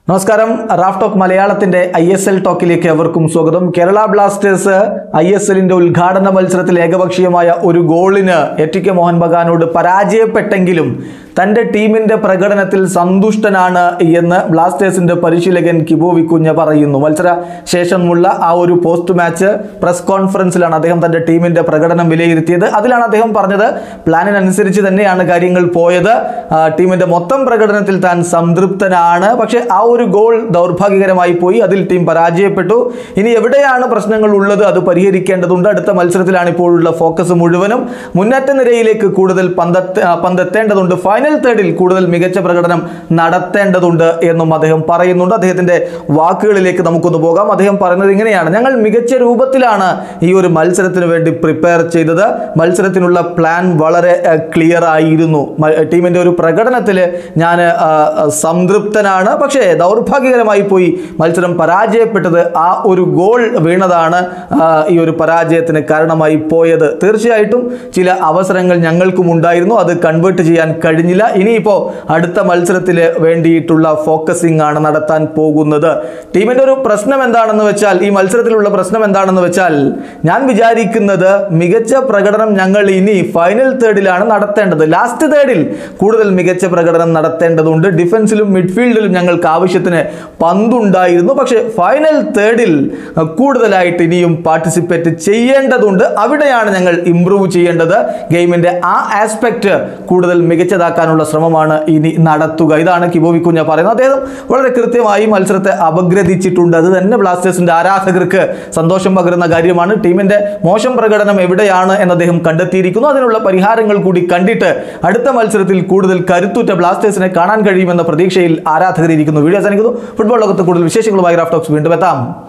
നമസ്കാരം Raf talk മലയാളത്തിന്റെ I S L ടോക്കിലേക്ക് എവർക്കും സ്വാഗതം കേരള ബ്ലാസ്റ്റേഴ്സ് ഐ എസ് എല്ലിന്റെ ഉദ്ഘാടന മത്സരത്തിൽ ഏകപക്ഷീയമായ ഒരു ഗോളിന് എ ടി കെ മോഹൻ ബഗാനോട് പരാജയപ്പെട്ടെങ്കിലും തന്റെ ടീമിന്റെ പ്രകടനത്തിൽ സന്തുഷ്ടനാണ് എന്ന് ബ്ലാസ്റ്റേഴ്സിന്റെ പരിശീലകൻ കിബോ വിക്കുഞ്ഞ പറയുന്നു മത്സര ശേഷമുള്ള ആ ഒരു പോസ്റ്റ് മാച്ച് പ്രസ് കോൺഫറൻസിലാണ് അദ്ദേഹം തന്റെ ടീമിന്റെ പ്രകടനം വിലയിരുത്തിയത് അതിലാണ് അദ്ദേഹം പറഞ്ഞത് പ്ലാനിനനുസരിച്ച് തന്നെയാണ് കാര്യങ്ങൾ പോയത് ആ, ടീമിന്റെ മൊത്തം പ്രകടനത്തിൽ താൻ സംതൃപ്തനാണ് പക്ഷേ ആ ഒരു ഗോൾ ദൗർഭാഗ്യകരമായി പോയി അതിൽ ടീം പരാജയപ്പെട്ടു ഇനി എവിടെയാണ് പ്രശ്നങ്ങൾ ഉള്ളത് അത് പരിഹരിക്കേണ്ടതുണ്ട് അടുത്ത മത്സരത്തിലാണ് ഇപ്പോഴുള്ള ഫോക്കസ് മുഴുവനും മുന്നേറ്റ നിരയിലേക്ക് കൂടുതൽ പന്തെത്ത ആ, പന്തെത്തേണ്ടതുണ്ട് ഫൈനൽ തേർഡിൽ കൂടുതൽ മികച്ച പ്രകടനം നടത്തേണ്ടതുണ്ട് എന്നും അദ്ദേഹം പറയുന്നുണ്ട് അദ്ദേഹത്തിന്റെ വാക്കുകളിലേക്ക് നമുക്കൊന്ന് പോകാം അദ്ദേഹം പറയുന്നത് ഇങ്ങനെയാണ് ഞങ്ങൾ മികച്ച രൂപത്തിലാണ് ഈ ഒരു മത്സരത്തിന് വേണ്ടി പ്രിപ്പയർ ചെയ്തത് മത്സരത്തിനുള്ള പ്ലാൻ വളരെ ക്ലിയർ ആയിരുന്നു മ- ടീമിന്റെ ഒരു പ്രകടനത്തിൽ ഞാൻ ആ, ആ, സംതൃപ്തനാണ് പക്ഷേ ദൗർഭാഗ്യകരമായി പോയി മത്സരം പരാജയപ്പെട്ടത് ആ ഒരു ഗോൾ വീണതാണ് ആ, ഈ ഒരു പരാജയത്തിന് കാരണമായി പോയത് തീർച്ചയായിട്ടും ചില അവസരങ്ങൾ ഞങ്ങൾക്കും ഉണ്ടായിരുന്നു അത് കൺവേർട്ട് ചെയ്യാൻ കഴിഞ്ഞില്ല ഇനിയിപ്പോൾ അടുത്ത മത്സരത്തിൽ വേണ്ടിയിട്ടുള്ള ഫോക്കസിംഗ് ആണ് നടത്താൻ പോകുന്നത് ടീമിന്റെ ഒരു പ്രശ്നം എന്താണെന്ന് വെച്ചാൽ ഈ മത്സരത്തിലുള്ള പ്രശ്നം എന്താണെന്ന് വെച്ചാൽ ഞാൻ വിചാരിക്കുന്നത് മികച്ച പ്രകടനം ഞങ്ങൾ ഇനി ഫൈനൽ തേർഡിലാണ് നടത്തേണ്ടത് ലാസ്റ്റ് തേർഡിൽ കൂടുതൽ മികച്ച പ്രകടനം നടത്തേണ്ടതുണ്ട് ഡിഫൻസിലും മിഡ്ഫീൽഡിലും ഞങ്ങൾക്ക് ആവശ്യത്തിന് പന്തുണ്ടായിരുന്നു പക്ഷേ ഫൈനൽ തേർഡിൽ അഹ്, കൂടുതലായിട്ട് ഇനിയും പാർട്ടിസിപ്പേറ്റ് ചെയ്യേണ്ടതുണ്ട് അവിടെയാണ് ഞങ്ങൾ ഇംപ്രൂവ് ചെയ്യേണ്ടത് ഗെയിമിന്റെ ആ ആസ്പെക്ട് കൂടുതൽ മികച്ചതാക്കാനുള്ള ശ്രമമാണ് ഇനി നടത്തുക ഇതാണ് കിബോവി കുഞ്ഞ പറയുന്നത് അദ്ദേഹം വളരെ കൃത്യമായി മത്സരത്തെ അപഗ്രഥിച്ചിട്ടുണ്ട് അത് തന്നെ ബ്ലാസ്റ്റേഴ്സിന്റെ ആരാധകർക്ക് സന്തോഷം പകരുന്ന കാര്യമാണ് ടീമിന്റെ മോശം പ്രകടനം എവിടെയാണ് എന്ന് അദ്ദേഹം കണ്ടെത്തിയിരിക്കുന്നു അതിനുള്ള പരിഹാരങ്ങൾ കൂടി കണ്ടിട്ട് അടുത്ത മത്സരത്തിൽ കൂടുതൽ കരുത്തുറ്റ ബ്ലാസ്റ്റേഴ്സിനെ കാണാൻ കഴിയുമെന്ന പ്രതീക്ഷയിൽ ആരാധകർ ഇരിക്കുന്നു വീഡിയോ അവസാനിക്കുന്നു ഫുട്ബോൾ ലോകത്ത് കൂടുതൽ വിശേഷങ്ങളുമായി റാഫ് ടോക്സ് വീണ്ടും എത്താം